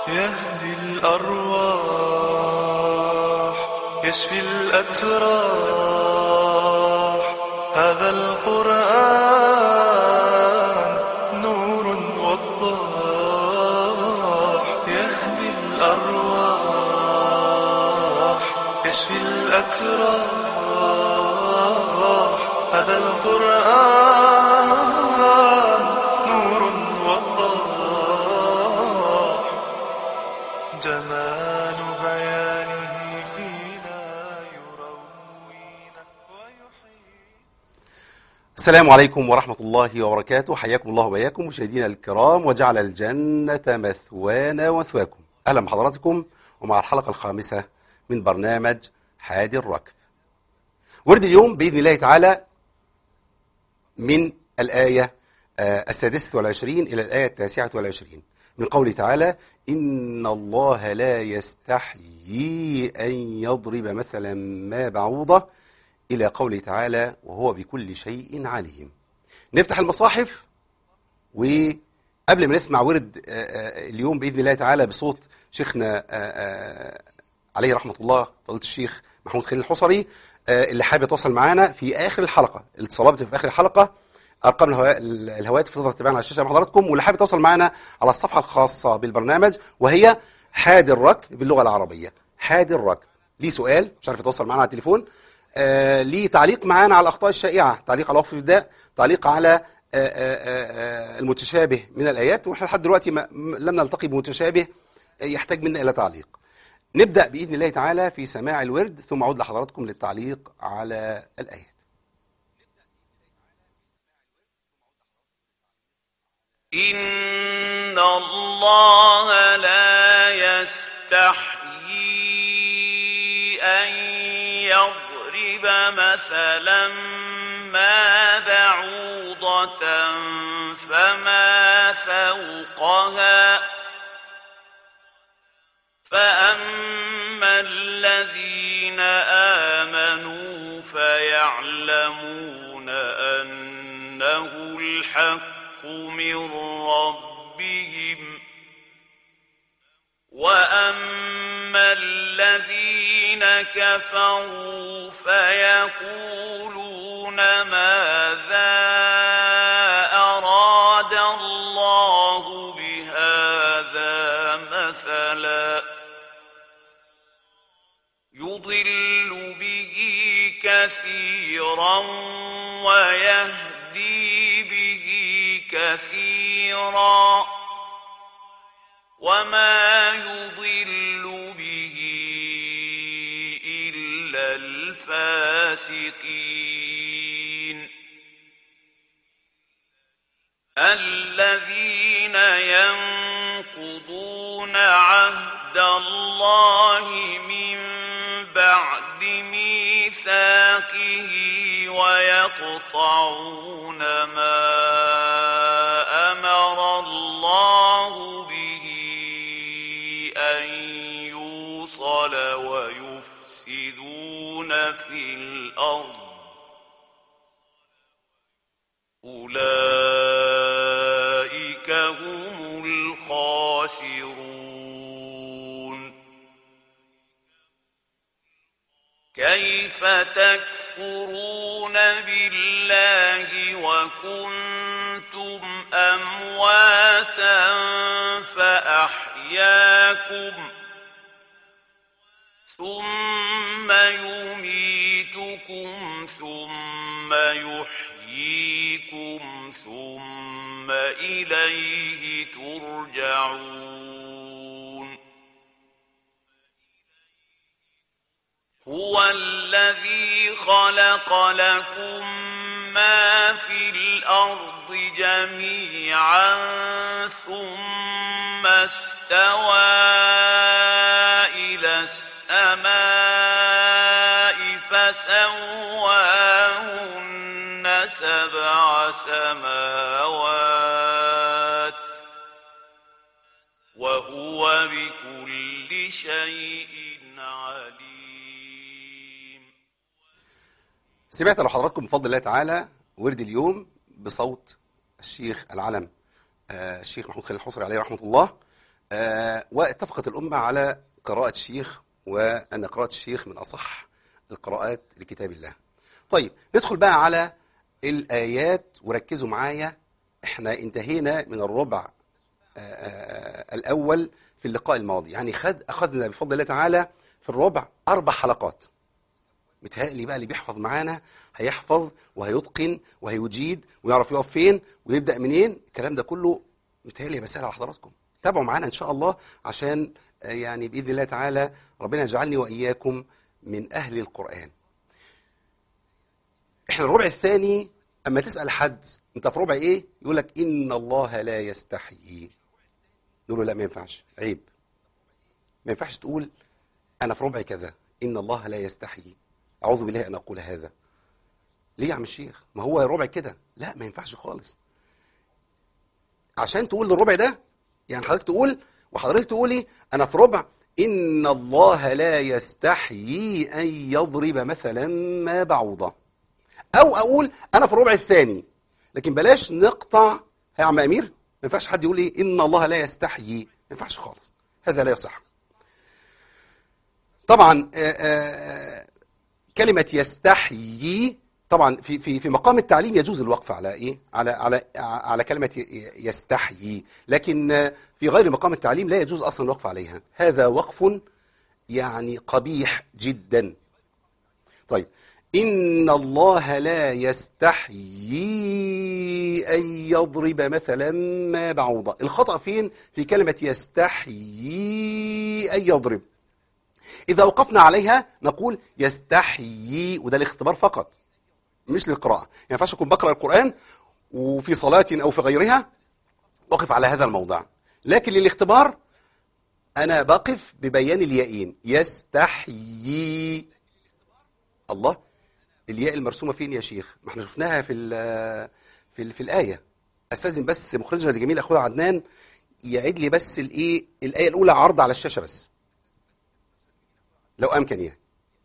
يهدي الأرواح يشفي الأتراح هذا القرآن نور وضاح يهدي الأرواح يشفي الأتراح هذا القرآن نور وضاح جمال بيانه فينا يروينا ويحيي السلام عليكم ورحمة الله وبركاته حياكم الله وبياكم مشاهدينا الكرام وجعل الجنة مثوانا ومثواكم أهلا بحضراتكم ومع الحلقة الخامسة من برنامج حادي الركب ورد اليوم بإذن الله تعالى من الآية آه، السادسة والعشرين إلى الآية التاسعة والعشرين من قوله تعالى إن الله لا يستحيي أن يضرب مثلا ما بعوضة إلى قوله تعالى وهو بكل شيء عليم نفتح المصاحف وقبل ما نسمع ورد آه، آه، اليوم بإذن الله تعالى بصوت شيخنا آه، آه، عليه رحمة الله فضيلة الشيخ محمود خليل الحصري آه، اللي حابب يتواصل معانا في آخر الحلقة الاتصالات بتبقى في آخر الحلقة أرقام الهوا- الهواتف تقدر تتابعنا على الشاشة مع حضراتكم واللي حابب يتواصل معانا على الصفحة الخاصة بالبرنامج وهي حادي الركب باللغة العربية حادي الركب ليه سؤال مش عارف يتواصل معانا على التليفون آه ليه تعليق معانا على الأخطاء الشائعة تعليق على وقف الابتداء تعليق على آه آه آه آه، المتشابه من الآيات واحنا لحد دلوقتي ما م- لم نلتقي بمتشابه آه، يحتاج منا إلى تعليق نبدأ بإذن الله تعالى في سماع الورد ثم أعود لحضراتكم للتعليق على الآيات إن الله لا يستحيي أن يضرب مثلا ما بعوضة فما فوقها فأما الذين آمنوا فيعلمون أنه الحق من ربهم وأما الذين كفروا فيقولون ماذا أراد الله بهذا مثلاً يضل به كثيرا ويهدي به كثيرا وما يضل به إلا الفاسقين الذين ينقضون عهد الله من بعد ميثاقه ويقطعون ما أمر الله به أن يوصل ويفسدون في الأرض أولئك هم الخاسرون كيف تكفرون بالله وكنتم أمواتا فأحياكم ثم يميتكم ثم يحييكم ثم إليه ترجعون هو الذي خلق لكم ما في الأرض جميعا ثم استوى إلى السماء فسواهن سبع سماوات وهو بكل شيء عليم سمعت لحضراتكم بفضل الله تعالى ورد اليوم بصوت الشيخ العلم آه، الشيخ محمود خليل الحصري عليه رحمة الله آه، واتفقت الأمة على قراءة الشيخ وأن قراءة الشيخ من أصح القراءات لكتاب الله طيب ندخل بقى على الآيات وركزوا معايا احنا انتهينا من الربع آه، آه، الأول في اللقاء الماضي يعني خد أخذنا بفضل الله تعالى في الربع أربع حلقات متهيألي بقى اللي بيحفظ معانا هيحفظ وهيتقن وهيجيد ويعرف يقف فين ويبدأ منين الكلام ده كله متهيألي هيبقى سهل على حضراتكم تابعوا معانا إن شاء الله عشان آه، يعني بإذن الله تعالى ربنا يجعلني وإياكم من أهل القرآن احنا الربع الثاني اما تسأل حد انت في ربع ايه يقول لك ان الله لا يستحيي نقول له لا ما ينفعش عيب ما ينفعش تقول انا في ربع كذا ان الله لا يستحيي اعوذ بالله ان اقول هذا ليه يا عم الشيخ ما هو ربع كده لا ما ينفعش خالص عشان تقول الربع ده يعني حضرتك تقول وحضرتك تقولي انا في ربع ان الله لا يستحيي ان يضرب مثلا ما بعوضه او اقول انا في الربع الثاني لكن بلاش نقطع يا عم امير ما ينفعش حد يقول ايه ان الله لا يستحيي ما ينفعش خالص هذا لا يصح طبعا آه، آه، كلمه يستحيي طبعا في في في مقام التعليم يجوز الوقف على ايه على على على كلمه ي- يستحيي لكن آه، في غير مقام التعليم لا يجوز اصلا الوقف عليها هذا وقف يعني قبيح جدا طيب إن الله لا يستحيي أن يضرب مثلا ما بعوضة الخطأ فين في كلمة يستحيي أن يضرب إذا وقفنا عليها نقول يستحيي وده الاختبار فقط مش للقراءة يعني ما ينفعش أكون بقرأ القرآن وفي صلاة أو في غيرها وقف على هذا الموضع لكن للاختبار أنا بقف ببيان اليائين يستحيي الله الياء المرسومه فين يا شيخ ما احنا شفناها في ال في ال في الايه استاذن بس مخرجنا الجميل اخويا عدنان يعيد لي بس الايه الايه الاولى عرض على الشاشه بس لو امكن يعني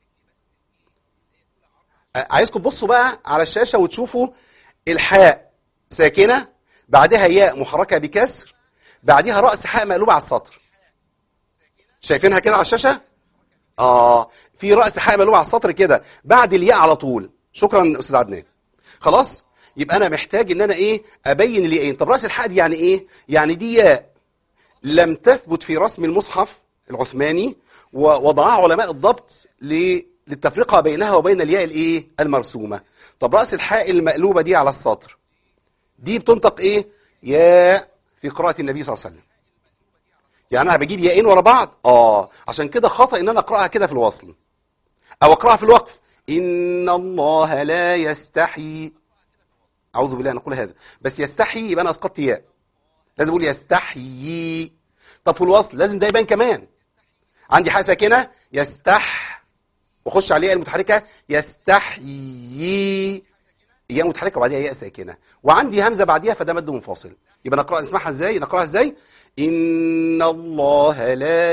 آه، عايزكم تبصوا بقى على الشاشه وتشوفوا الحاء ساكنه بعدها ياء محركه بكسر بعدها راس حاء مقلوبه على السطر شايفينها كده على الشاشه اه في راس حاء مقلوبه على السطر كده بعد الياء على طول شكرا استاذ عدنان خلاص يبقى انا محتاج ان انا ايه ابين الياءين طب راس الحاء دي يعني ايه يعني دي ياء لم تثبت في رسم المصحف العثماني ووضعها علماء الضبط ل- للتفرقه بينها وبين الياء الايه المرسومه طب راس الحاء المقلوبه دي على السطر دي بتنطق ايه ياء في قراءه النبي صلى الله عليه وسلم يعني انا بجيب ياءين ورا بعض اه عشان كده خطا ان انا اقراها كده في الوصل او اقراها في الوقف ان الله لا يستحي اعوذ بالله ان اقول هذا بس يستحي يبقى انا اسقطت ياء لازم اقول يستحيي طب في الوصل لازم ده يبان كمان عندي حاء ساكنه يستح واخش على الياء المتحركه يستحيي ياء متحركه وبعديها ياء ساكنه وعندي همزه بعديها فده مد منفصل يبقى نقرا نسمعها ازاي نقراها ازاي ان الله لا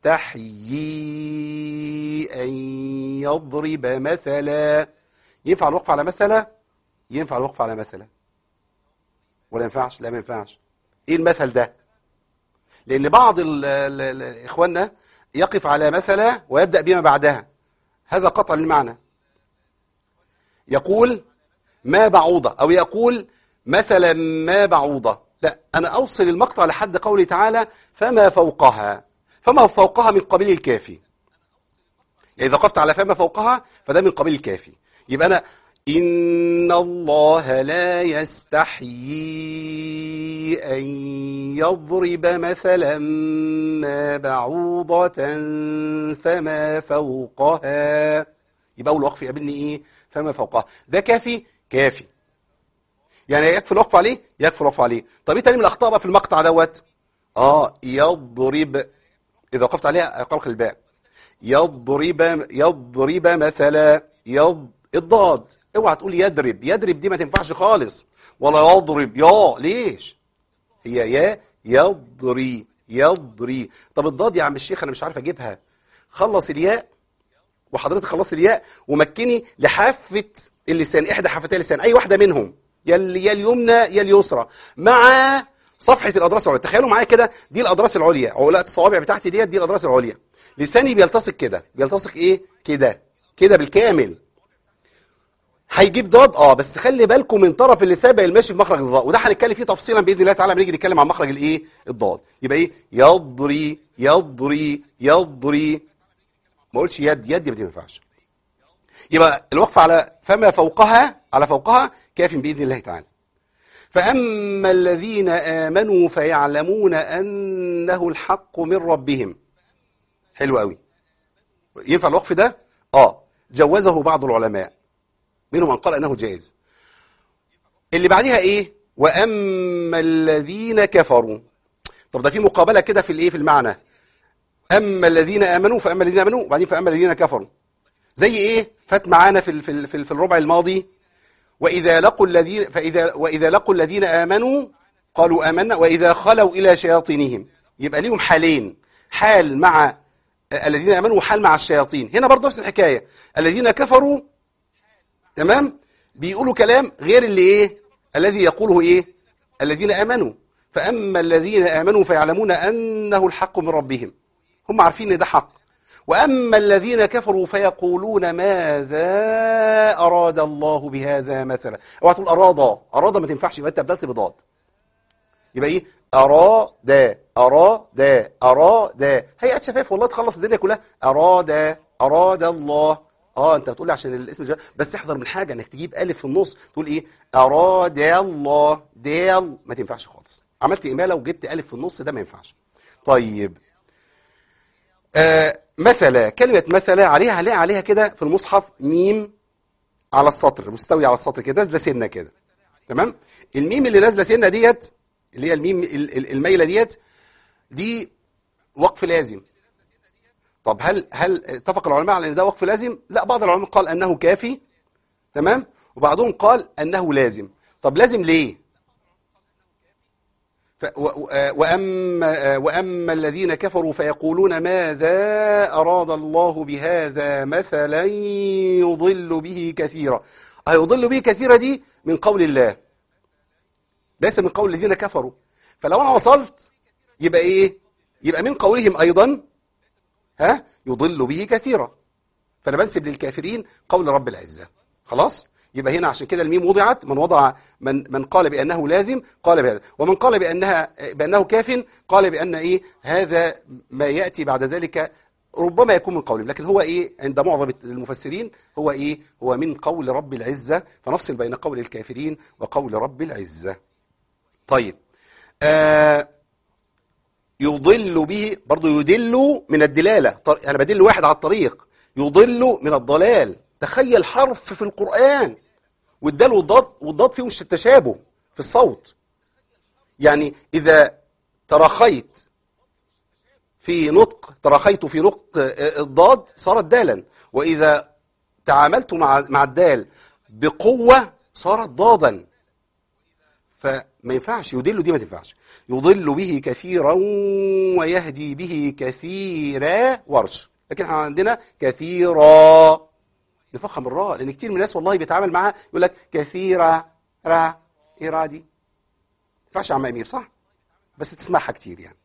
يستحيي ان يضرب مثلا ينفع الوقف على مثلا ينفع الوقف على مثلا ولا ينفعش لا ما ينفعش ايه المثل ده لان بعض ال ال ال اخواننا يقف على مثلا ويبدا بما بعدها هذا قطع للمعنى يقول ما بعوضة أو يقول مثلا ما بعوضة لا أنا أوصل المقطع لحد قوله تعالى فما فوقها فما فوقها من قبيل الكافي يعني إذا وقفت على فما فوقها فده من قبيل الكافي يبقى أنا إن الله لا يستحيي أن يضرب مثلا ما بعوضة فما فوقها يبقى أول وقف يقابلني إيه فما فوقها ده كافي كافي يعني يكفي الوقف عليه يكفي الوقف عليه طب ايه تاني من الاخطاء بقى في المقطع دوت اه يضرب اذا وقفت عليها قلق الباء يضرب يضرب مثلا يض الضاد اوعى تقول يضرب يضرب دي ما تنفعش خالص ولا يضرب يا ليش هي يا يضري يضري طب الضاد يا عم الشيخ انا مش عارف اجيبها خلص الياء وحضرتك خلص الياء ومكني لحافه اللسان احدى حافتي اللسان اي واحده منهم يا ال- يا اليمنى يا اليسرى مع صفحه الاضراس العليا تخيلوا معايا كده دي الاضراس العليا عقلات الصوابع بتاعتي ديت دي الاضراس العليا لساني بيلتصق كده بيلتصق ايه كده كده بالكامل هيجيب ضاد اه بس خلي بالكم من طرف اللسان بقى الماشي في مخرج الضاد وده هنتكلم فيه تفصيلا باذن الله تعالى لما نيجي نتكلم عن مخرج الايه الضاد يبقى ايه يضري يضري يضري ما اقولش يد يد دي ما ينفعش يبقى الوقف على فما فوقها على فوقها كاف باذن الله تعالى فاما الذين امنوا فيعلمون انه الحق من ربهم حلو قوي ينفع الوقف ده اه جوزه بعض العلماء منهم من قال انه جائز اللي بعديها ايه واما الذين كفروا طب ده في مقابله كده في الايه في المعنى اما الذين امنوا فاما الذين امنوا وبعدين فاما الذين كفروا زي ايه فات معانا في ال- في ال- في ال- في الربع الماضي واذا لقوا الذين فاذا واذا لقوا الذين امنوا قالوا امنا واذا خلوا الى شياطينهم يبقى ليهم حالين حال مع الذين امنوا وحال مع الشياطين هنا برضه نفس الحكايه الذين كفروا تمام بيقولوا كلام غير اللي ايه الذي يقوله ايه الذين امنوا فاما الذين امنوا فيعلمون انه الحق من ربهم هم عارفين ان ده حق واما الذين كفروا فيقولون ماذا اراد الله بهذا مثلا اوعى تقول اراد اراد ما تنفعش يبقى انت بدلت بضاد يبقى ايه اراد اراد اراد هيئات شفاف والله تخلص الدنيا كلها اراد اراد الله اه انت هتقول لي عشان الاسم جا... بس احذر من حاجه انك تجيب الف في النص تقول ايه اراد الله دال ما تنفعش خالص عملت اماله وجبت الف في النص ده ما ينفعش طيب آه مثلا كلمه مثلا عليها عليها عليها كده في المصحف ميم على السطر مستوي على السطر كده نازله سنه كده تمام الميم اللي نازله سنه ديت اللي هي الميم ال- ال- المايله ديت دي وقف لازم طب هل هل اتفق العلماء على ان ده وقف لازم لا بعض العلماء قال انه كافي تمام وبعضهم قال انه لازم طب لازم ليه ف و و واما واما الذين كفروا فيقولون ماذا اراد الله بهذا مثلا يضل به كثيرا هيضل به كثيرا دي من قول الله ليس من قول الذين كفروا فلو انا وصلت يبقى ايه يبقى من قولهم ايضا ها يضل به كثيرا فانا بنسب للكافرين قول رب العزه خلاص يبقى هنا عشان كده الميم وضعت من وضع من من قال بانه لازم قال بهذا ومن قال بانها بانه كاف قال بان ايه هذا ما ياتي بعد ذلك ربما يكون من قولهم لكن هو ايه عند معظم المفسرين هو ايه هو من قول رب العزه فنفصل بين قول الكافرين وقول رب العزه طيب آه يضل به برضه يدل من الدلالة طر- أنا بدل واحد على الطريق يضل من الضلال تخيل حرف في القرآن والدال والضاد والضاد فيهم ش- تشابه في الصوت يعني إذا تراخيت في نطق تراخيت في نطق آه، الضاد صارت دالا وإذا تعاملت مع مع الدال بقوة صارت ضادا فما ينفعش يضل دي ما تنفعش يضل به كثيرا ويهدي به كثيرا ورش لكن احنا عندنا كثيرا نفخم الراء لان كتير من الناس والله بيتعامل معاها يقول لك كثيرا را ايه را دي ما ينفعش يا عم امير صح بس بتسمعها كتير يعني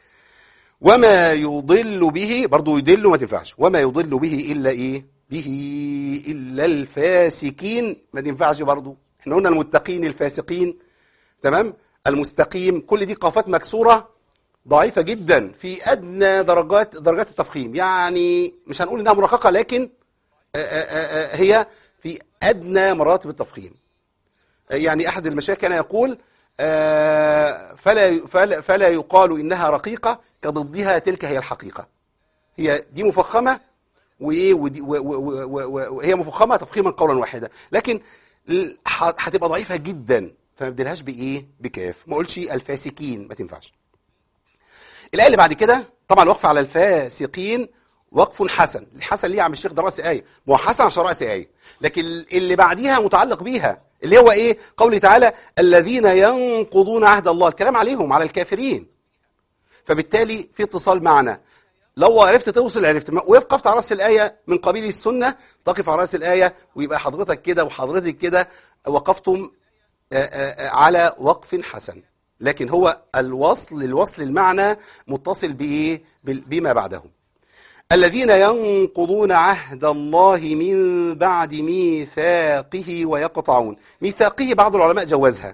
وما يضل به برضه يضل ما تنفعش وما يضل به الا ايه به الا الفاسقين ما تنفعش برضه احنا قلنا المتقين الفاسقين تمام المستقيم كل دي قافات مكسوره ضعيفه جدا في ادنى درجات درجات التفخيم يعني مش هنقول انها مرققه لكن آه، آه، آه، هي في ادنى مراتب التفخيم يعني احد المشايخ كان يقول آه، فلا فلا فلا يقال انها رقيقه كضدها تلك هي الحقيقه هي دي مفخمه وايه ودي و- و- و- و- وهي مفخمه تفخيما قولا واحدا لكن ال- ح- هتبقى ضعيفه جدا فما بدلهاش بايه بكاف ما اقولش الفاسقين ما تنفعش الايه اللي بعد كده طبعا الوقف على الفاسقين وقف حسن الحسن ليه يا عم الشيخ ده راس ايه ما هو حسن عشان راس ايه لكن اللي بعديها متعلق بيها اللي هو ايه قوله تعالى الذين ينقضون عهد الله الكلام عليهم على الكافرين فبالتالي في اتصال معنا لو عرفت توصل عرفت ما- وقفت على راس الايه من قبيل السنه تقف على راس الايه ويبقى حضرتك كده وحضرتك كده وقفتم آه، آه، آه، على وقف حسن لكن هو الوصل الوصل المعنى متصل بايه بال- بما بعده الذين ينقضون عهد الله من بعد ميثاقه ويقطعون ميثاقه بعض العلماء جوزها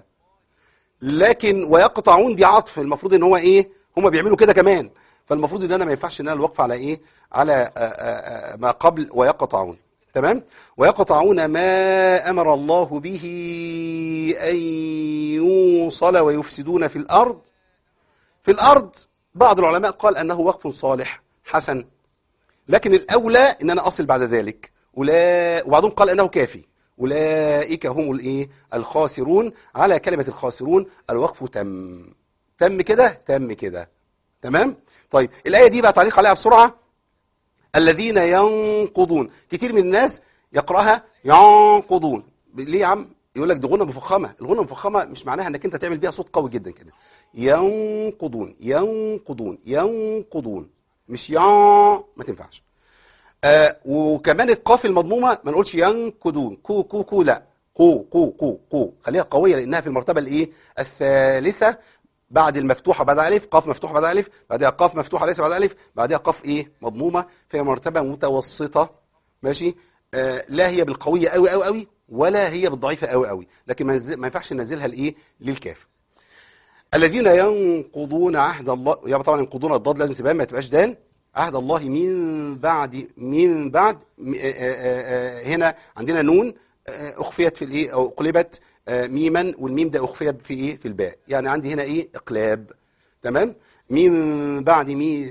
لكن ويقطعون دي عطف المفروض ان هو ايه هم بيعملوا كده كمان فالمفروض ان انا ما ينفعش ان انا الوقف على ايه على آآ آآ ما قبل ويقطعون تمام ويقطعون ما امر الله به ان يوصل ويفسدون في الارض في الارض بعض العلماء قال انه وقف صالح حسن لكن الأولى إن أنا أصل بعد ذلك أولا وبعضهم قال أنه كافي أولئك هم الإيه الخاسرون على كلمة الخاسرون الوقف تم تم كده تم كده تمام طيب الآية دي بقى تعليق عليها بسرعة الذين ينقضون كتير من الناس يقرأها ينقضون ليه يا عم يقول لك دي غنة مفخمة الغنة المفخمة مش معناها انك انت تعمل بيها صوت قوي جدا كده ينقضون ينقضون ينقضون مش يا ما تنفعش آه وكمان القاف المضمومه ما نقولش ينقضون كو كو كو لا قو قو قو قو خليها قويه لانها في المرتبه الايه الثالثه بعد المفتوحه بعد الف قاف مفتوحه بعد الف بعدها قاف مفتوحه ليس بعد الف بعدها قاف ايه مضمومه فهي مرتبه متوسطه ماشي آه لا هي بالقويه قوي قوي قوي ولا هي بالضعيفه قوي قوي لكن ما ننزل- ما ينفعش ننزلها لايه للكاف الذين ينقضون عهد الله يبقى طبعا ينقضون الضاد لازم تبان ما تبقاش دال عهد الله من بعد من بعد م- آه، آه، آه، هنا عندنا نون آه، اخفيت في الايه او قلبت آه، ميما والميم ده اخفي في ايه في الباء يعني عندي هنا ايه اقلاب تمام من بعد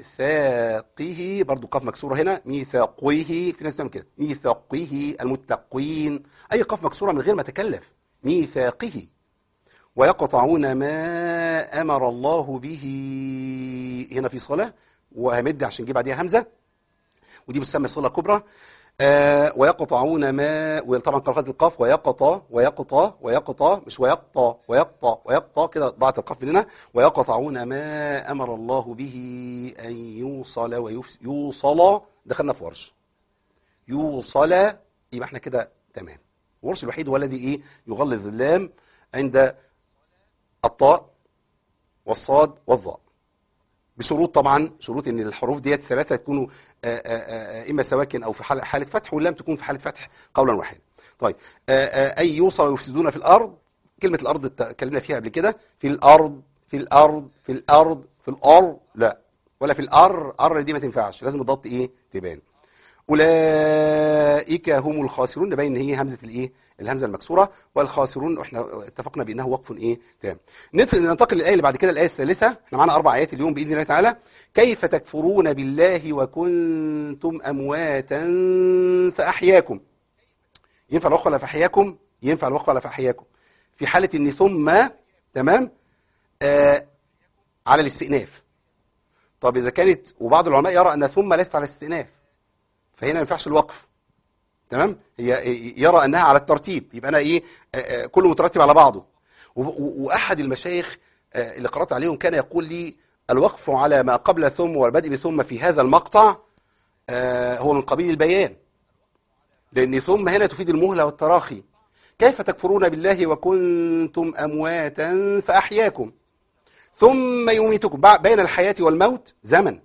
ميثاقه برضو قاف مكسوره هنا ميثاقه في ناس تعمل كده ميثاقه المتقين اي قاف مكسوره من غير ما تكلف ميثاقه ويقطعون ما أمر الله به هنا في صلاة وهمد عشان نجيب بعديها همزة ودي بتسمى صلة كبرى آه ويقطعون ما وطبعا قراءة القاف ويقطع ويقطع ويقطع مش ويقطع ويقطع ويقطع كده ضاعت القاف مننا ويقطعون ما أمر الله به أن يوصل ويفس يوصل دخلنا في ورش يوصل يبقى احنا كده تمام ورش الوحيد هو الذي ايه يغلظ اللام عند الطاء والصاد والظاء بشروط طبعا شروط ان الحروف ديت الثلاثه تكونوا آه، آه، آه، اما سواكن او في حاله حاله فتح واللام تكون في حاله فتح قولا واحدا. طيب آه، آه، اي يوصل ويفسدون في الارض كلمه الارض ات- اتكلمنا فيها قبل كده في الارض في الارض في الارض في الار لا ولا في الار ار دي ما تنفعش لازم الضغط ايه تبان. اولئك هم الخاسرون نبين ان هي همزه الايه الهمزه المكسوره والخاسرون احنا اتفقنا بانه وقف ايه تام ندخل ننتقل للايه اللي بعد كده الايه الثالثه احنا معانا اربع ايات اليوم باذن الله تعالى كيف تكفرون بالله وكنتم امواتا فاحياكم ينفع الوقف على فاحياكم ينفع الوقف على فاحياكم في حاله ان ثم تمام آه على الاستئناف طب اذا كانت وبعض العلماء يرى ان ثم ليست على الاستئناف فهنا ما ينفعش الوقف تمام هي يرى انها على الترتيب يبقى انا ايه آه، آه، كله مترتب على بعضه و- و- واحد المشايخ آه، اللي قرات عليهم كان يقول لي الوقف على ما قبل ثم والبدء بثم في هذا المقطع آه، هو من قبيل البيان لان ثم هنا تفيد المهله والتراخي كيف تكفرون بالله وكنتم امواتا فاحياكم ثم يميتكم بع- بين الحياه والموت زمن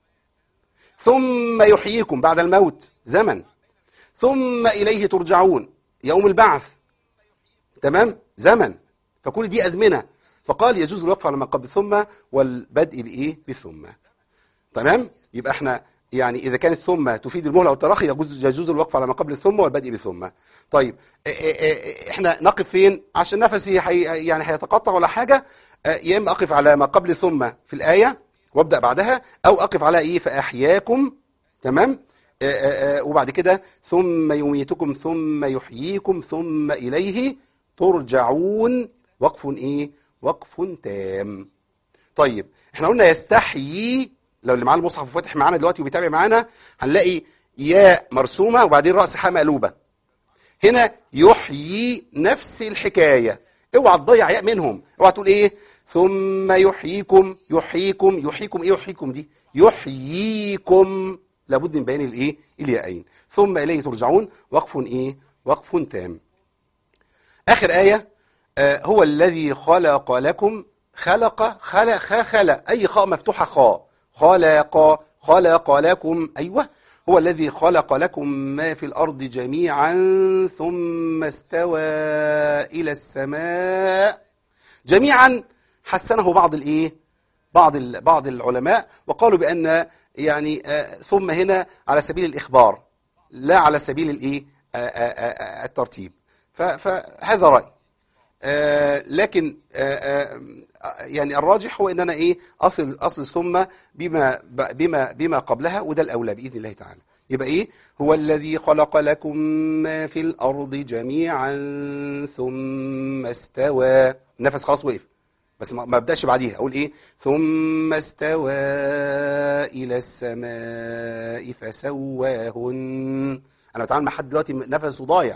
ثم يحييكم بعد الموت زمن ثم إليه ترجعون يوم البعث تمام زمن فكل دي أزمنة فقال يجوز الوقف على ما قبل ثم والبدء بإيه بثم تمام يبقى احنا يعني إذا كانت ثم تفيد المهلة والتراخي يجوز يجوز الوقف على ما قبل ثم والبدء بثم طيب اه اه اه احنا نقف فين عشان نفسي حي يعني هيتقطع ولا حاجة اه يا إما أقف على ما قبل ثم في الآية وابدأ بعدها أو أقف على إيه فأحياكم تمام آه، آه، آه، وبعد كده ثم يميتكم ثم يحييكم ثم إليه ترجعون وقف إيه وقف تام طيب احنا قلنا يستحيي لو اللي معاه المصحف فاتح معانا دلوقتي وبيتابع معانا هنلاقي ياء مرسومة وبعدين رأس حاء مقلوبة هنا يحيي نفس الحكاية اوعى تضيع ياء منهم اوعى تقول ايه ثم يحييكم يحييكم يحييكم ايه يحييكم دي يحييكم لابد من بيان الايه الياءين ثم اليه ترجعون وقف ايه وقف تام اخر ايه آه هو الذي خلق لكم خلق خلق خ خلق أي خاء مفتوحة خاء خلق خلق لكم أيوة هو الذي خلق لكم ما في الأرض جميعا ثم استوى إلى السماء جميعا حسنه بعض الإيه بعض ال- بعض العلماء وقالوا بأن يعني آه، ثم هنا على سبيل الإخبار لا على سبيل الإيه آه، آه، آه، الترتيب ف- فهذا رأي آه، لكن آه، آه، يعني الراجح هو ان انا ايه اصل اصل ثم بما بما بما قبلها وده الاولى باذن الله تعالى يبقى ايه هو الذي خلق لكم ما في الارض جميعا ثم استوى النفس خلاص وقف بس ما ما ابداش بعديها اقول ايه ثم استوى الى السماء فسواهن انا بتعامل مع حد دلوقتي نفسه ضايع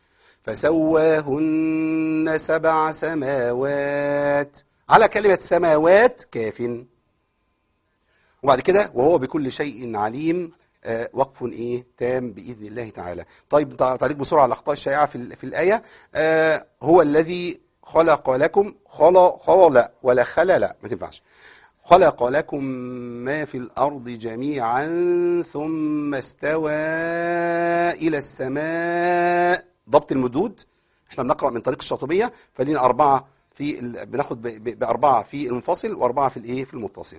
فسواهن سبع سماوات على كلمة سماوات كاف وبعد كده وهو بكل شيء عليم آه، وقف ايه تام باذن الله تعالى طيب تع- تعليق بسرعه على الاخطاء الشائعه في ال- في الايه آه، هو الذي خلق لكم خلق خلق ولا خلل ما تنفعش خلق لكم ما في الأرض جميعا ثم استوى إلى السماء ضبط المدود احنا بنقرأ من طريق الشاطبية فلينا أربعة في ال... بناخد ب... ب... بأربعة في المنفصل وأربعة في الإيه في المتصل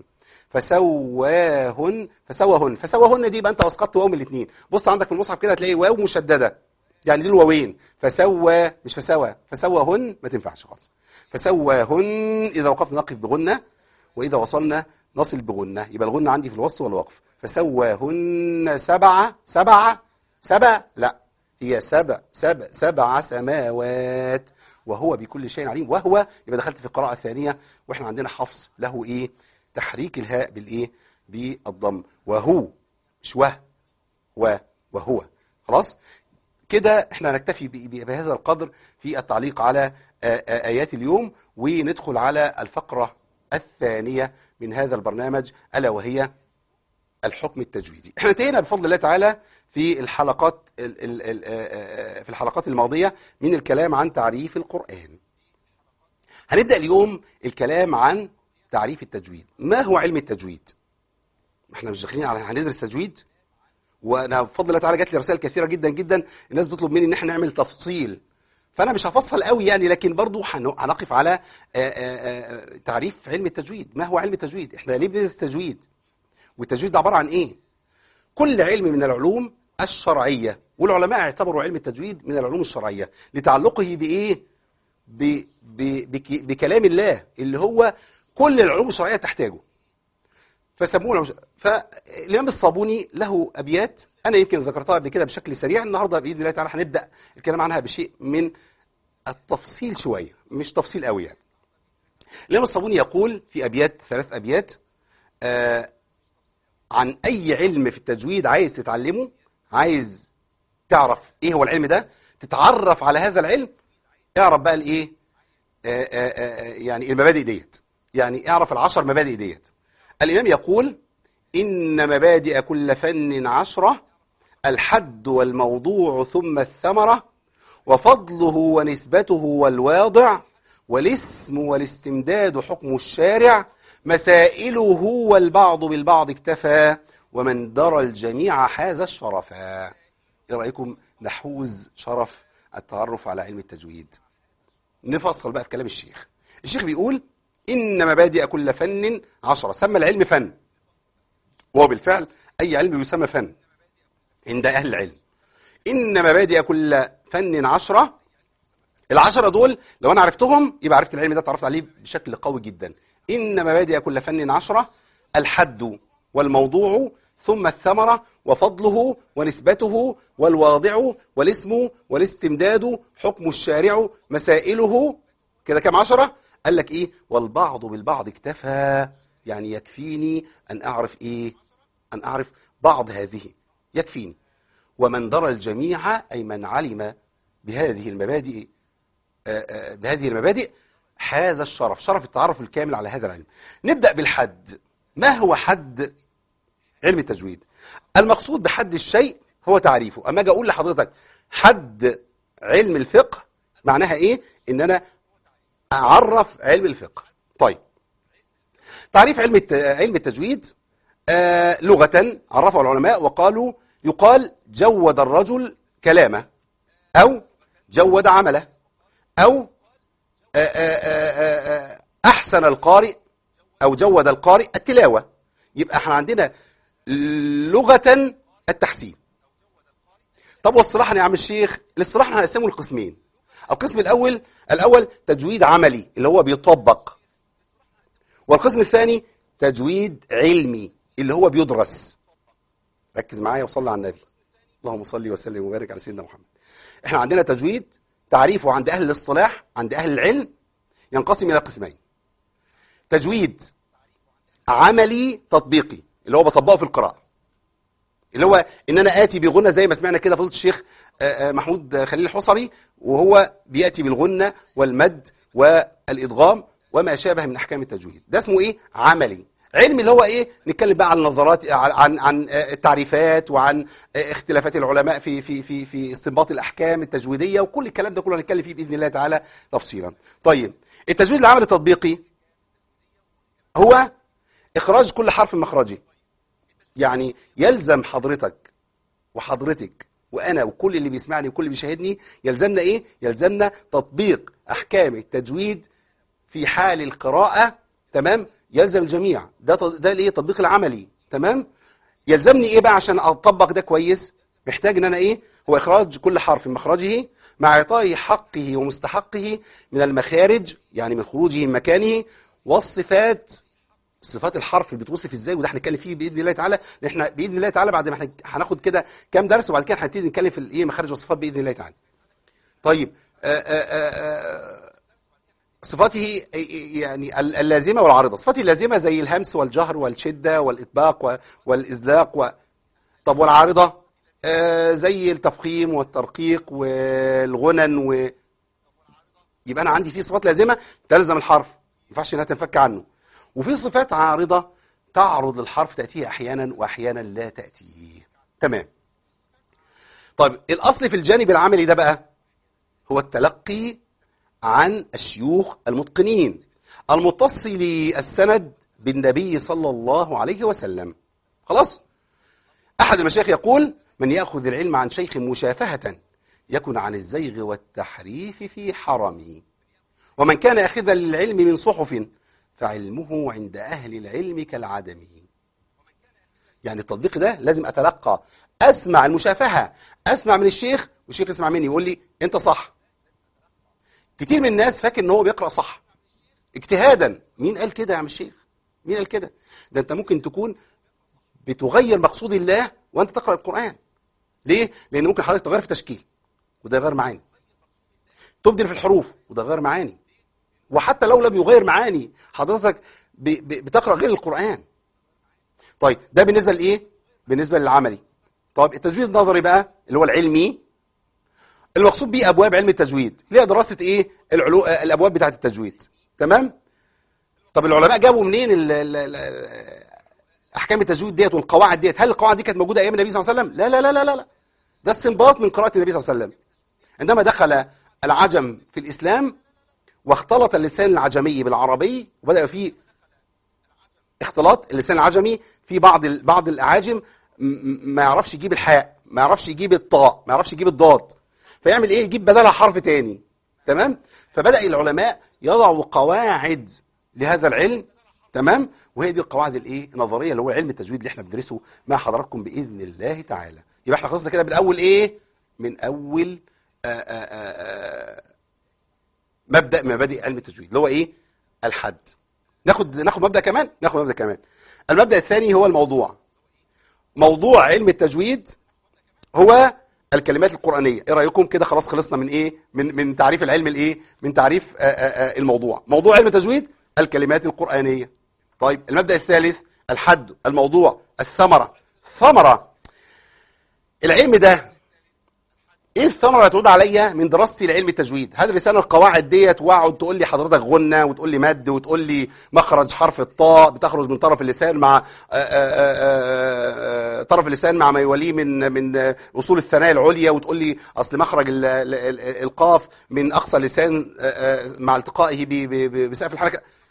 فسواهن فسواهن فسواهن دي يبقى أنت أسقطت واو من الاثنين بص عندك في المصحف كده هتلاقي واو مشددة يعني دي الواوين فسوى مش فسوى فسواهن ما تنفعش خالص فسواهن إذا وقفنا نقف بغنة وإذا وصلنا نصل بغنة يبقى الغنة عندي في الوصل والوقف فسواهن سبعة سبعة سبع لا هي سبع سبع سبع سماوات وهو بكل شيء عليم وهو يبقى دخلت في القراءة الثانية واحنا عندنا حفص له ايه تحريك الهاء بالايه بالضم وهو مش وه و وهو خلاص كده احنا نكتفي ب- ب- بهذا القدر في التعليق على آ- آ- آيات اليوم وندخل على الفقرة الثانية من هذا البرنامج ألا وهي الحكم التجويدي احنا انتهينا بفضل الله تعالى في الحلقات ال- ال- ال- آ- آ- في الحلقات الماضية من الكلام عن تعريف القرآن هنبدأ اليوم الكلام عن تعريف التجويد ما هو علم التجويد احنا مش داخلين على هندرس تجويد وانا بفضل الله تعالى جات لي رسائل كثيره جدا جدا الناس بتطلب مني ان احنا نعمل تفصيل فانا مش هفصل قوي يعني لكن برضو هن- هنقف على آه، آه، آه، تعريف علم التجويد ما هو علم التجويد احنا ليه بندرس التجويد والتجويد ده عباره عن ايه كل علم من العلوم الشرعيه والعلماء اعتبروا علم التجويد من العلوم الشرعيه لتعلقه بايه ب... ب... بك... بكلام الله اللي هو كل العلوم الشرعيه بتحتاجه فسموه العلوم الشرعية. فالامام الصابوني له ابيات انا يمكن ذكرتها قبل كده بشكل سريع النهارده باذن الله تعالى هنبدا الكلام عنها بشيء من التفصيل شويه مش تفصيل قوي يعني الامام الصابوني يقول في ابيات ثلاث ابيات آه عن اي علم في التجويد عايز تتعلمه عايز تعرف ايه هو العلم ده تتعرف على هذا العلم اعرف بقى الايه آه، آه، آه، يعني المبادئ ديت يعني اعرف العشر مبادئ ديت الإمام يقول إن مبادئ كل فن عشرة الحد والموضوع ثم الثمرة وفضله ونسبته والواضع والاسم والاستمداد حكم الشارع مسائله والبعض بالبعض اكتفى ومن درى الجميع حاز الشرفا ايه رأيكم نحوز شرف التعرف على علم التجويد نفصل بقى في كلام الشيخ الشيخ بيقول إن مبادئ كل فن عشرة سمى العلم فن وهو بالفعل أي علم يسمى فن عند أهل العلم إن مبادئ كل فن عشرة العشرة دول لو أنا عرفتهم يبقى عرفت العلم ده تعرفت عليه بشكل قوي جدا إن مبادئ كل فن عشرة الحد والموضوع ثم الثمرة وفضله ونسبته والواضع والاسم والاستمداد حكم الشارع مسائله كده كام عشرة قال لك ايه والبعض بالبعض اكتفى يعني يكفيني ان اعرف ايه ان اعرف بعض هذه يكفيني ومن درى الجميع اي من علم بهذه المبادئ آه، آه، بهذه المبادئ حاز الشرف شرف التعرف الكامل على هذا العلم نبدأ بالحد ما هو حد علم التجويد المقصود بحد الشيء هو تعريفه اما اجي اقول لحضرتك حد علم الفقه معناها ايه ان انا اعرف علم الفقه طيب تعريف علم الت- علم التجويد آه، لغة عرفه العلماء وقالوا يقال جود الرجل كلامه أو جود عمله أو آه، آه، آه، آه، أحسن القارئ أو جود القارئ التلاوة يبقى احنا عندنا لغة التحسين طب واصطلاحا يا عم الشيخ الاصطلاح احنا هنقسمه لقسمين القسم الأول الأول تجويد عملي اللي هو بيطبق والقسم الثاني تجويد علمي اللي هو بيدرس ركز معايا وصلي على النبي اللهم صل وسلم وبارك على سيدنا محمد احنا عندنا تجويد تعريفه عند اهل الاصطلاح عند اهل العلم ينقسم الى قسمين تجويد عملي تطبيقي اللي هو بطبقه في القراءه اللي هو ان انا اتي بغنى زي ما سمعنا كده فضيله الشيخ آه، آه، محمود خليل الحصري وهو بياتي بالغنى والمد والادغام وما شابه من احكام التجويد ده اسمه ايه عملي علم اللي هو ايه نتكلم بقى عن نظرات عن عن, عن آه، التعريفات وعن آه، اختلافات العلماء في في في في استنباط الاحكام التجويديه وكل الكلام ده كله هنتكلم فيه باذن الله تعالى تفصيلا طيب التجويد العملي التطبيقي هو اخراج كل حرف من مخرجه يعني يلزم حضرتك وحضرتك وانا وكل اللي بيسمعني وكل اللي بيشاهدني يلزمنا ايه يلزمنا تطبيق احكام التجويد في حال القراءه تمام يلزم الجميع ده ت- ده الايه التطبيق العملي تمام يلزمني ايه بقى عشان اطبق ده كويس محتاج ان انا ايه هو اخراج كل حرف من مخرجه مع اعطائه حقه ومستحقه من المخارج يعني من خروجه من مكانه والصفات صفات الحرف بتوصف ازاي وده هنتكلم فيه باذن الله تعالى لان احنا باذن الله تعالى بعد ما احنا هناخد كده كام درس وبعد كده هنبتدي نتكلم في الايه مخارج والصفات باذن الله تعالى طيب آآ آآ آآ صفاته يعني ال- اللازمه والعارضه صفاته اللازمه زي الهمس والجهر والشده والاطباق و- والازلاق و... طب والعارضه آه، زي التفخيم والترقيق والغنن و... يبقى انا عندي في صفات لازمه تلزم الحرف ما ينفعش انها تنفك عنه وفي صفات عارضه تعرض الحرف تاتيه احيانا واحيانا لا تاتيه تمام طيب الاصل في الجانب العملي ده بقى هو التلقي عن الشيوخ المتقنين المتصل السند بالنبي صلى الله عليه وسلم خلاص أحد المشايخ يقول من يأخذ العلم عن شيخ مشافهة يكن عن الزيغ والتحريف في حرمه ومن كان أخذا للعلم من صحف فعلمه عند أهل العلم كالعدم يعني التطبيق ده لازم أتلقى أسمع المشافهة أسمع من الشيخ والشيخ يسمع مني يقول لي أنت صح كتير من الناس فاكر ان هو بيقرأ صح اجتهادا مين قال كده يا عم الشيخ مين قال كده ده انت ممكن تكون بتغير مقصود الله وانت تقرأ القرآن ليه لان ممكن حضرتك تغير في تشكيل وده يغير معاني تبدل في الحروف وده يغير معاني وحتى لو لم يغير معاني حضرتك ب- ب- بتقرأ غير القرآن طيب ده بالنسبة لإيه بالنسبة للعملي طيب التجويد النظري بقى اللي هو العلمي المقصود بيه ابواب علم التجويد اللي هي دراسه ايه العلو... آه، الابواب بتاعه التجويد تمام طب العلماء جابوا منين ال... ال... ال... احكام التجويد ديت والقواعد ديت هل القواعد دي كانت موجوده ايام النبي صلى الله عليه وسلم لا لا لا لا لا لا. ده استنباط من قراءه النبي صلى الله عليه وسلم عندما دخل العجم في الاسلام واختلط اللسان العجمي بالعربي وبدا فيه اختلاط اللسان العجمي في بعض ال... بعض الاعاجم م- م- ما يعرفش يجيب الحاء ما يعرفش يجيب الطاء ما يعرفش يجيب الضاد فيعمل ايه يجيب بدلها حرف تاني تمام فبدا العلماء يضعوا قواعد لهذا العلم تمام وهي دي القواعد الايه النظريه اللي هو علم التجويد اللي احنا بندرسه مع حضراتكم باذن الله تعالى يبقى احنا خلصنا كده من اول ايه من اول آآ آآ آآ مبدا من مبادئ علم التجويد اللي هو ايه الحد ناخد ناخد مبدا كمان ناخد مبدا كمان المبدا الثاني هو الموضوع موضوع علم التجويد هو الكلمات القرآنية ايه رأيكم كده خلاص خلصنا من ايه من من تعريف العلم الايه من تعريف آآ آآ الموضوع موضوع علم التجويد الكلمات القرآنية طيب المبدأ الثالث الحد الموضوع الثمرة ثمرة العلم ده ايه الثمره اللي هتعود عليا من دراستي لعلم التجويد هذا لسان القواعد ديت واقعد تقول لي حضرتك غنى وتقول لي مد وتقول لي مخرج حرف الطاء بتخرج من طرف اللسان مع آآ آآ آآ طرف اللسان مع ما يوليه من من اصول الثنايا العليا وتقول لي اصل مخرج ال- ال- ال- القاف من اقصى اللسان آآ مع التقائه ب- ب- ب- بسقف الحركه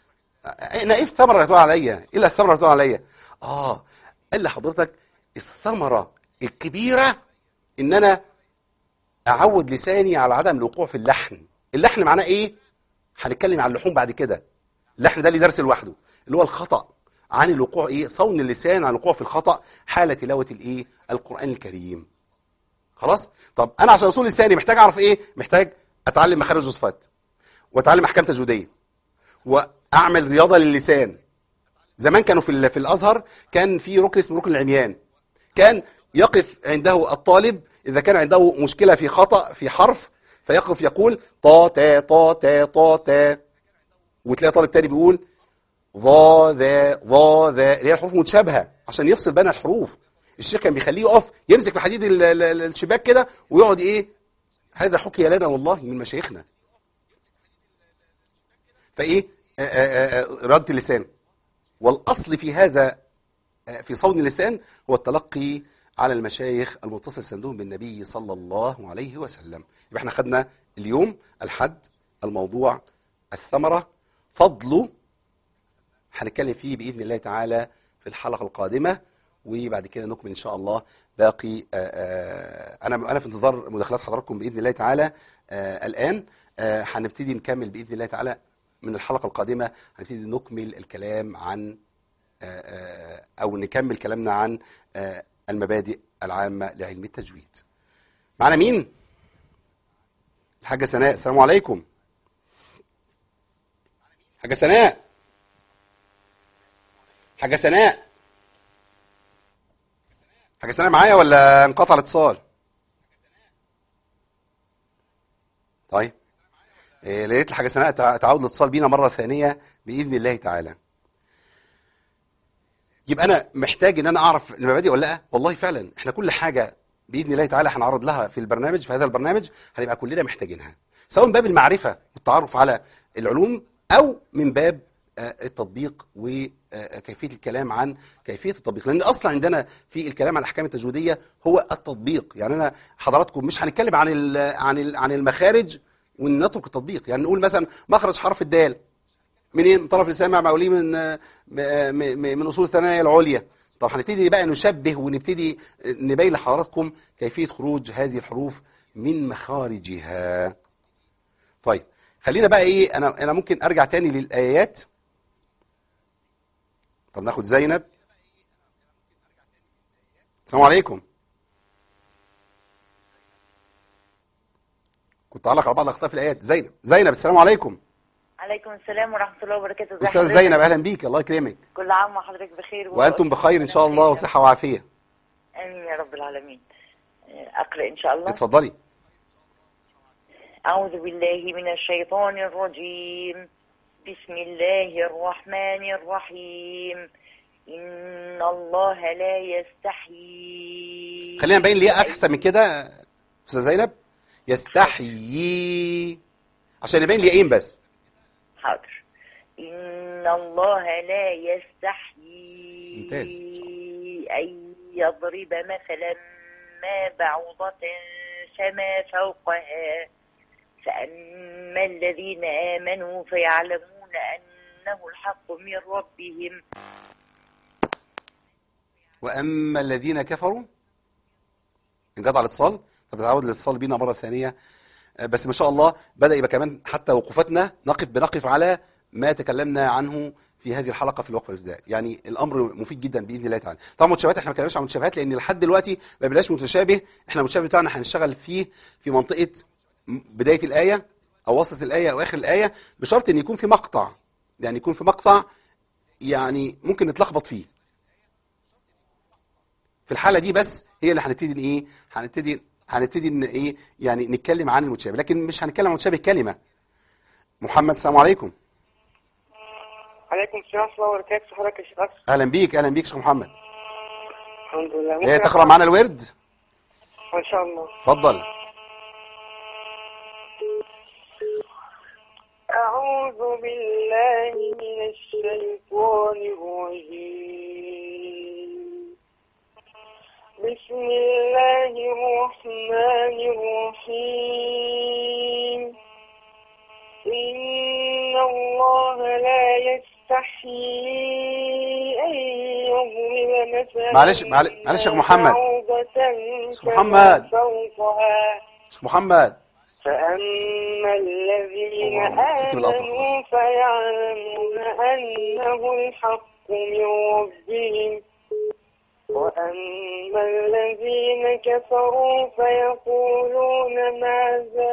انا ايه الثمره اللي هتقول عليا ايه اللي الثمره اللي هتقول عليا اه قال لحضرتك الثمره الكبيره ان انا اعود لساني على عدم الوقوع في اللحن اللحن معناه ايه هنتكلم عن اللحوم بعد كده اللحن ده اللي درس لوحده اللي هو الخطا عن الوقوع ايه صون اللسان عن الوقوع في الخطا حال تلاوه الايه القران الكريم خلاص طب انا عشان اصول لساني محتاج اعرف ايه محتاج اتعلم مخارج الصفات واتعلم احكام تجويديه واعمل رياضه للسان زمان كانوا في ال- في الازهر كان في ركن اسمه ركن العميان كان يقف عنده الطالب اذا كان عنده مشكله في خطا في حرف فيقف يقول طا تا طا تا طا تا وتلاقي طالب تاني بيقول ظا ذا ظا ذا اللي هي الحروف متشابهه عشان يفصل بين الحروف الشيخ كان بيخليه يقف يمسك في حديد ال- ال- ال- الشباك كده ويقعد ايه هذا حكي لنا والله من مشايخنا فايه آه، آه، آه، رياضه اللسان والاصل في هذا آه، في صون اللسان هو التلقي على المشايخ المتصل سندهم بالنبي صلى الله عليه وسلم يبقى احنا خدنا اليوم الحد الموضوع الثمره فضله هنتكلم فيه باذن الله تعالى في الحلقه القادمه وبعد كده نكمل ان شاء الله باقي آه، آه، انا انا في انتظار مداخلات حضراتكم باذن الله تعالى آه، الان آه، هنبتدي نكمل باذن الله تعالى من الحلقه القادمه هنبتدي نكمل الكلام عن آه، آه، او نكمل كلامنا عن آه، المبادئ العامه لعلم التجويد معنا مين الحاجه سناء السلام عليكم حاجه سناء حاجه سناء حاجه سناء معايا ولا انقطع الاتصال طيب إيه لقيت الحاجه سناء تع- تعود الاتصال بينا مره ثانيه باذن الله تعالى يبقى انا محتاج ان انا اعرف المبادئ ولا لا والله فعلا احنا كل حاجه باذن الله تعالى هنعرض لها في البرنامج في هذا البرنامج هنبقى كلنا محتاجينها سواء من باب المعرفه والتعرف على العلوم او من باب آه، التطبيق وكيفيه الكلام عن كيفيه التطبيق لان اصلا عندنا في الكلام عن الاحكام التجويديه هو التطبيق يعني انا حضراتكم مش هنتكلم عن ال عن ال عن المخارج ونترك التطبيق يعني نقول مثلا مخرج حرف الدال منين من طرف لسان مع موليه من م- م- من اصول الثانويه العليا طب هنبتدي بقى نشبه ونبتدي نبين لحضراتكم كيفيه خروج هذه الحروف من مخارجها طيب خلينا بقى ايه انا انا ممكن ارجع تاني للايات طب ناخد زينب السلام عليكم كنت اعلق على بعض الاخطاء في الايات زينب زينب السلام عليكم عليكم السلام ورحمة الله وبركاته ازي استاذ حضرتك؟ زينب اهلا بيك الله يكرمك كل عام وحضرتك بخير وانتم بخير ان شاء الله وصحه وعافيه امين يا رب العالمين اقرا ان شاء الله اتفضلي اعوذ بالله من الشيطان الرجيم بسم الله الرحمن الرحيم ان الله لا يستحيي خلينا نبين ليه احسن من كده استاذ زينب يستحيي عشان نبين ليه بس حاضر إن الله لا يستحيي ممتاز. أن يضرب مثلا ما بعوضة فما فوقها فأما الذين آمنوا فيعلمون أنه الحق من ربهم واما الذين كفروا انقطع الاتصال طب تعود الاتصال بينا مره ثانيه آه، بس ما شاء الله بدا يبقى كمان حتى وقوفتنا نقف بنقف على ما تكلمنا عنه في هذه الحلقه في الوقفه الابتدائيه يعني الامر مفيد جدا باذن الله تعالى طبعا متشابهات احنا ما اتكلمناش عن متشابهات لان لحد دلوقتي ما بلاش متشابه احنا المتشابه بتاعنا هنشتغل فيه في منطقه م- بدايه الايه او وسط الايه او اخر الايه بشرط ان يكون في مقطع يعني يكون في مقطع يعني ممكن نتلخبط فيه في الحاله دي بس هي اللي هنبتدي ان ايه هنبتدي هنبتدي ان ايه يعني نتكلم عن المتشابه لكن مش هنتكلم عن متشابه كلمه محمد السلام عليكم عليكم السلام ورحمة الله وبركاته حضرتك يا شيخ أسر اهلا بيك اهلا بيك شيخ محمد الحمد لله ايه تقرا معانا الورد إن شاء الله اتفضل أعوذ بالله من الشيطان الرجيم بسم الله الرحمن الرحيم إن الله لا أن يضرب مثلا معلش- معلش- معلش يا أخ محمد. بعوضة أخ كما محمد. فوقها شيخ محمد فأما الذين الله، اكتب القطع آمنوا خلاص. فيعلمون أنه الحق من ربهم وأما الذين كفروا فيقولون ماذا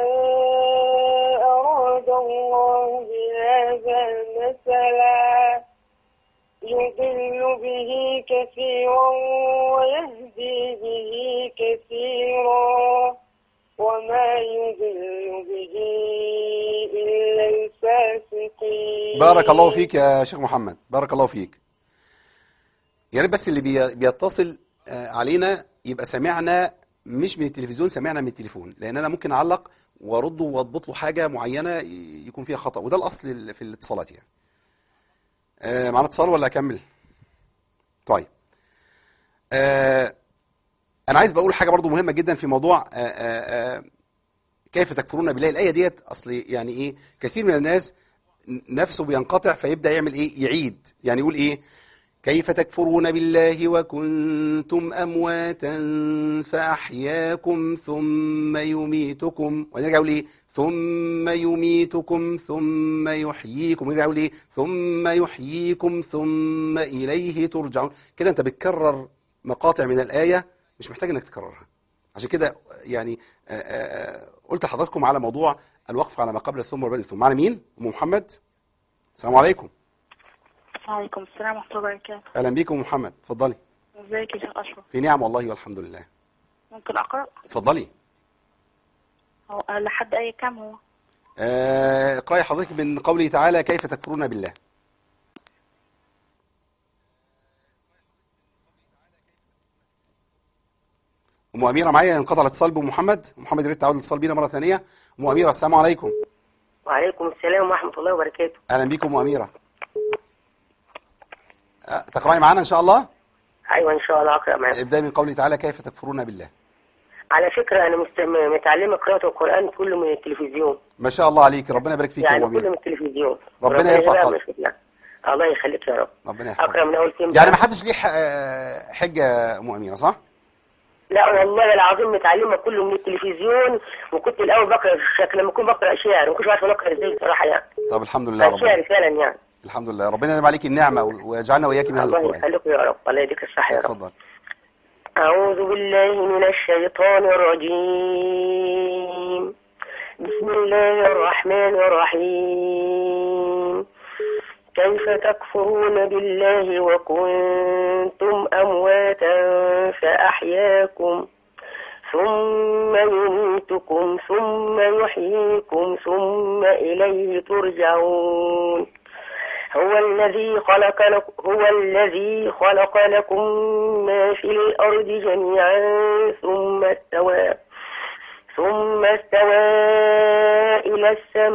أراد الله بهذا مثلا يضل به كثيرا ويهدي به كثيرا وما يضل به إلا الفاسقين بارك الله فيك يا شيخ محمد بارك الله فيك يا ريت بس اللي بي- بيتصل آه، علينا يبقى سمعنا مش من التلفزيون سمعنا من التليفون لان انا ممكن اعلق وارد واضبط له حاجه معينه ي- يكون فيها خطا وده الاصل ال- في الاتصالات يعني آه، معانا اتصال ولا اكمل طيب آه، انا عايز بقول حاجه برضو مهمه جدا في موضوع آه، آه، آه، كيف تكفرون بالله الايه ديت اصل يعني ايه كثير من الناس نفسه بينقطع فيبدا يعمل ايه يعيد يعني يقول ايه كيف تكفرون بالله وكنتم امواتا فاحياكم ثم يميتكم ويرجع يقول ايه ثم يميتكم ثم يحييكم ويرجع يقول ايه ثم يحييكم ثم اليه ترجعون كده انت بتكرر مقاطع من الايه مش محتاج انك تكررها عشان كده يعني آه، آه، آه، قلت لحضراتكم على موضوع الوقف على ما قبل الثم والبدء الثم معنا مين ام محمد السلام عليكم وعليكم السلام ورحمة الله وبركاته اهلا بيكم ام محمد اتفضلي ازيك يا شيخ أشرف في نعم والله والحمد لله ممكن أقرأ اتفضلي هو لحد أي كام هو آه، اقرأي حضرتك من قوله تعالى كيف تكفرون بالله ام اميره معايا انقطع الاتصال بام محمد أم محمد يا ريت تعود الاتصال بينا مره ثانيه ام اميره السلام عليكم وعليكم السلام ورحمة الله وبركاته اهلا بيكم ام اميره آه، تقرأي معانا ان شاء الله أيوة إن شاء الله أقرأ معاك ابدأي من قوله تعالى كيف تكفرون بالله على فكرة أنا مست- متعلمة قراءة القرآن كله من التلفزيون ما شاء الله عليك ربنا يبارك فيك يا يعني ام كله اميره من التلفزيون ربنا يرفع يبارك قدرك. فيك. الله يخليك يا رب ربنا أقرأ يحفظك من أول كلمة يعني ما حدش ليه ح- آه، حجه ام اميره صح لا والله العظيم متعلمة كله من التلفزيون وكنت الأول بقرأ في الشكل لما كنت بقرأ شعر ما كنتش عارفة أقرأ إزاي بصراحة يعني طب الحمد لله ربنا شعر فعلا يعني الحمد لله ربنا ينعم عليك النعمه ويجعلنا واياك من اهل الله القران يخليك يا رب الله يديك الصحة يا رب اتفضل أعوذ بالله من الشيطان الرجيم بسم الله الرحمن الرحيم كيف تكفرون بالله وكنتم أمواتا فأحياكم ثم يميتكم ثم يحييكم ثم إليه ترجعون هو الذي خلق لك هو الذي خلق لكم ما في الأرض جميعا ثم استوى ثم استوى إلى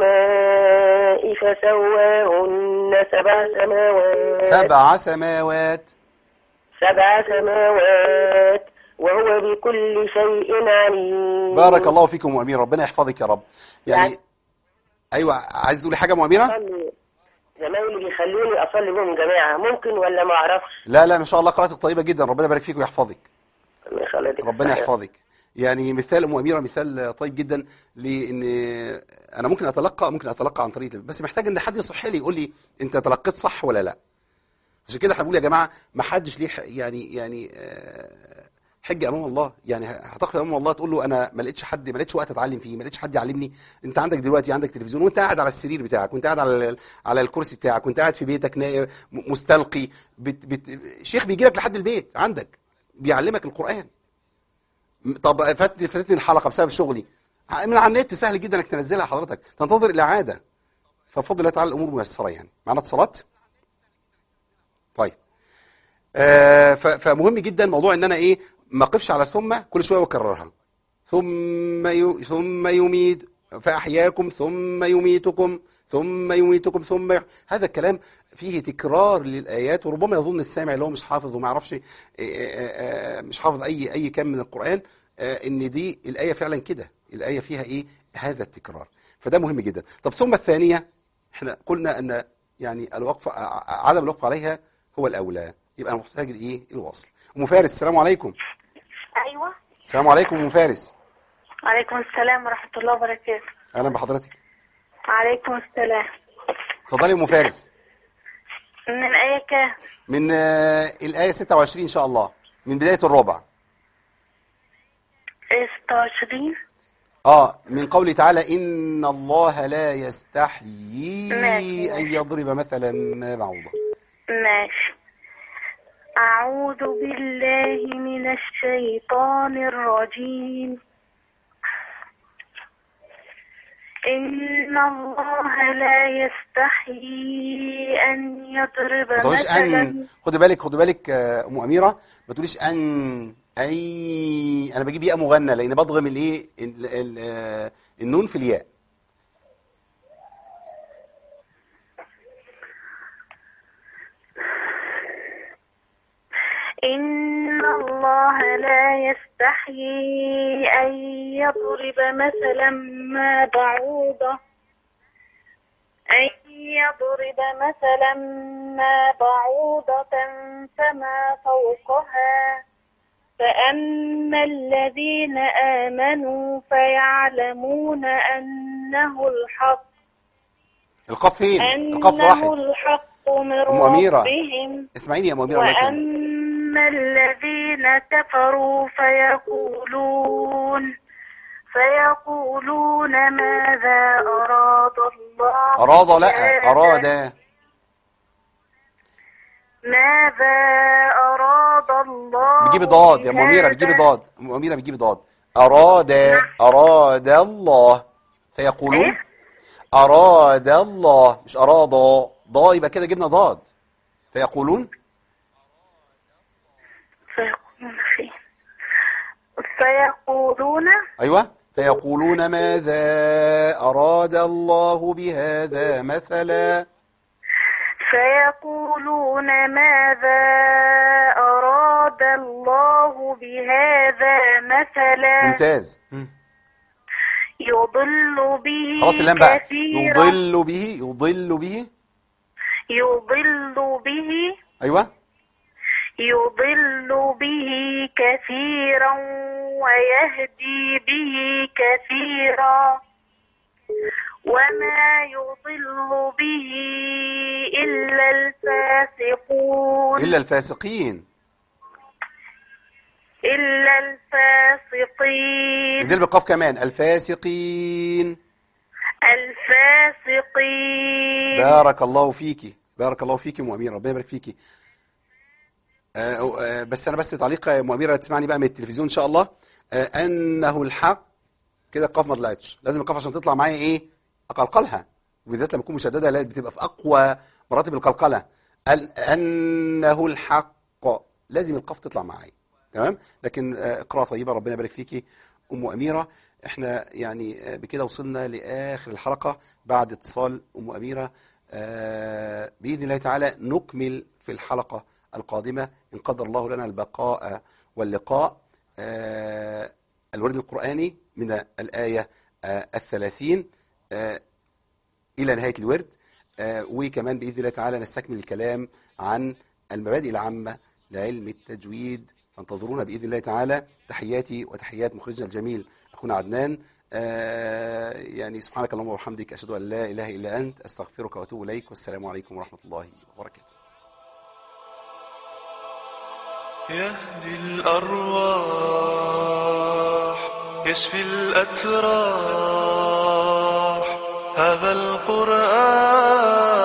السماء فسواهن سبع سماوات سبع سماوات سبع سماوات وهو بكل شيء عليم بارك الله فيكم ام اميره ربنا يحفظك يا رب يعني يعني- ايوه عايز تقولي حاجه يا ام اميره أصلي زمايلي بيخلوني أصلي بهم جماعة ممكن ولا ما أعرفش لا لا ما شاء الله قراءتك طيبه جدا ربنا يبارك فيك ويحفظك ما شاء الله يديك ربنا الصحة. يحفظك يعني مثال ام اميره مثال طيب جدا لان انا ممكن اتلقى ممكن اتلقى عن طريق بس محتاج ان حد يصح لي يقول لي انت تلقيت صح ولا لا عشان كده احنا بنقول يا جماعه ما حدش ليه ح- يعني يعني آه، حجه امام الله يعني هتقف امام الله تقول له انا ما لقيتش حد ما لقيتش وقت اتعلم فيه ما لقيتش حد يعلمني انت عندك دلوقتي عندك تلفزيون وانت قاعد على السرير بتاعك وانت قاعد على ال- على الكرسي بتاعك وانت قاعد في بيتك نا- م- مستلقي بت بت شيخ بيجي لك لحد البيت عندك بيعلمك القران طب فات فاتتني الحلقه بسبب شغلي من على النت سهل جدا انك تنزلها حضرتك تنتظر الاعاده فبفضل الله تعالى الامور ميسره يعني معانا اتصالات طيب آه ف- فمهم جدا موضوع ان انا ايه ما اقفش على ثم كل شويه واكررها ثم ي... ثم يميت فاحياكم ثم يميتكم ثم يميتكم ثم يح... هذا الكلام فيه تكرار للايات وربما يظن السامع اللي هو مش حافظ وما يعرفش آه، آه، آه، مش حافظ اي اي كم من القران آه، ان دي الايه فعلا كده الايه فيها ايه هذا التكرار فده مهم جدا طب ثم الثانيه احنا قلنا ان يعني الوقف ع- عدم الوقف عليها هو الاولى يبقى انا محتاج لايه الوصل ام فارس السلام عليكم ايوه السلام عليكم ام فارس وعليكم السلام ورحمة الله وبركاته اهلا بحضرتك وعليكم السلام اتفضلي يا ام فارس من ايه كام من آه، الايه 26 ان شاء الله من بدايه الربع إيه 26 اه من قوله تعالى ان الله لا يستحيي ماشي. ان يضرب مثلا ما بعوضه ماشي أعوذ بالله من الشيطان الرجيم إن الله لا يستحيي أن يضرب ما تقوليش ان مثلا خدي بالك خدي بالك آه، ام اميره ما تقوليش ان اي انا بجيب ياء مغنى لان بضغم الايه ال- ال- آه، النون في الياء إن الله لا يستحيي أن يضرب مثلا ما بعوضة أن يضرب مثلا ما بعوضة فما فوقها فأما الذين آمنوا فيعلمون أنه الحق القاف فين القاف أنه واحد الحق من أم أميرة. ربهم اسمعيني يا ام اميره الله يكرمك. وأما الذين كفروا فيقولون فيقولون ماذا أراد الله اراد لا بهذا- اراد ماذا أراد الله بتجيبي ضاد يا ام اميره بهذا؟ بتجيبي ضاد ام اميره بتجيبي ضاد اراد اراد الله فيقولون إيه؟ اراد الله مش اراد ضا يبقى كده جبنا ضاد فيقولون فيقولون فيه فيقولون ايوه فيقولون ماذا اراد الله بهذا مثلا فيقولون ماذا أراد الله بهذا مثلا ممتاز مم. يضل به خلاص اللام بقى كثيرا يضل به يضل به يضل به ايوه يضل به كثيرا ويهدي به كثيرا وما يضل به إلا الفاسقون الا الفاسقين إلا الفاسقين نزل بالقاف كمان الفاسقين الفاسقين بارك الله فيكي بارك الله فيكي ام اميره ربنا يبارك فيكي آه، آه، بس انا بس تعليق يا ام اميره تسمعني بقى من التلفزيون ان شاء الله آه، انه الحق كده القاف ما طلعتش لازم القاف عشان تطلع معايا ايه اقلقلها وبالذات لما تكون مشدده لا بتبقى في اقوى مراتب القلقله ال- انه الحق لازم القاف تطلع معايا تمام لكن آه، قراءه طيبه ربنا يبارك فيكي ام اميره احنا يعني آه، بكده وصلنا لاخر الحلقه بعد اتصال ام اميره آه، باذن الله تعالى نكمل في الحلقه القادمه ان قدر الله لنا البقاء واللقاء آه، الورد القراني من الايه آه، الثلاثين آه، إلى نهاية الورد آه، وكمان بإذن الله تعالى نستكمل الكلام عن المبادئ العامة لعلم التجويد فانتظرونا بإذن الله تعالى تحياتي وتحيات مخرجنا الجميل أخونا عدنان آه، يعني سبحانك اللهم وبحمدك أشهد أن لا إله إلا أنت أستغفرك وأتوب إليك والسلام عليكم ورحمة الله وبركاته يهدي الأرواح يشفي الأتراح هذا القرآن